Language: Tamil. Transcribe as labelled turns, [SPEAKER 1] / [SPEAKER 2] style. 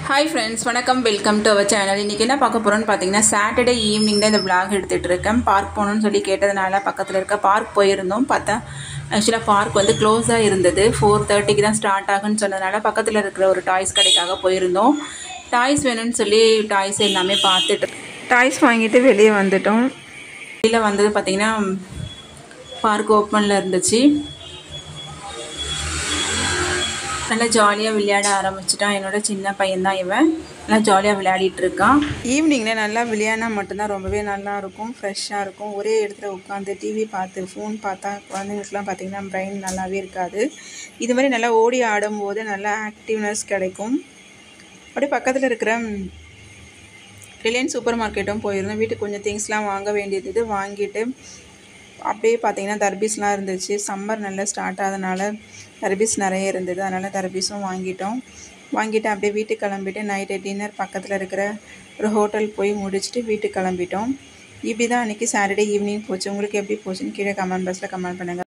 [SPEAKER 1] ஹாய் ஃப்ரெண்ட்ஸ் வணக்கம் வெல்கம் டு அவர் சேனல் இன்றைக்கி என்ன பார்க்க போகிறோன்னு பார்த்தீங்கன்னா சாட்டர்டே ஈவினிங் தான் இந்த vlog எடுத்துகிட்டு இருக்கேன் பார்க் போகணுன்னு சொல்லி கேட்டதுனால பக்கத்தில் இருக்க பார்க் போயிருந்தோம் பார்த்தா ஆக்சுவலாக பார்க் வந்து க்ளோஸாக இருந்தது ஃபோர் தேர்ட்டிக்கு தான் ஸ்டார்ட் ஆகுன்னு சொன்னதுனால பக்கத்தில் இருக்கிற ஒரு டாய்ஸ் கடைக்காக போயிருந்தோம் டாய்ஸ் வேணும்னு சொல்லி டாய்ஸ் எல்லாமே பார்த்துட்டு டாய்ஸ் வாங்கிட்டு வெளியே வந்துட்டோம் வெளியில் வந்தது பார்த்திங்கன்னா பார்க் ஓப்பனில் இருந்துச்சு நல்லா ஜாலியாக விளையாட ஆரம்பிச்சிட்டான் என்னோட சின்ன பையன்தான் இவன் நல்லா ஜாலியாக விளையாடிட்டு இருக்கான் ஈவினிங்கில் நல்லா விளையாடினா மட்டும்தான் ரொம்பவே நல்லா இருக்கும் ஃப்ரெஷ்ஷாக இருக்கும் ஒரே இடத்துல உட்காந்து டிவி பார்த்து ஃபோன் பார்த்தா குழந்தைங்களுக்குலாம் பார்த்திங்கன்னா பிரெயின் நல்லாவே இருக்காது இது மாதிரி நல்லா ஓடி ஆடும்போது நல்லா ஆக்டிவ்னஸ் கிடைக்கும் அப்படியே பக்கத்தில் இருக்கிற ரிலையன்ஸ் சூப்பர் மார்க்கெட்டும் போயிருந்தோம் வீட்டுக்கு கொஞ்சம் திங்ஸ்லாம் வாங்க வேண்டியது இது வாங்கிட்டு அப்படியே பார்த்தீங்கன்னா தர்பீஸ்லாம் இருந்துச்சு சம்மர் நல்லா ஸ்டார்ட் ஆனதுனால தர்பீஸ் நிறைய இருந்தது அதனால் தர்பீஸும் வாங்கிட்டோம் வாங்கிட்டு அப்படியே வீட்டுக்கு கிளம்பிட்டு நைட்டு டின்னர் பக்கத்தில் இருக்கிற ஒரு ஹோட்டல் போய் முடிச்சுட்டு வீட்டுக்கு கிளம்பிட்டோம் இப்படி தான் அன்றைக்கி சாட்டர்டே ஈவினிங் போச்சு உங்களுக்கு எப்படி போச்சுன்னு கீழே கமெண்ட் பாக்ஸில் கமெண்ட் பண்ணுங்கள்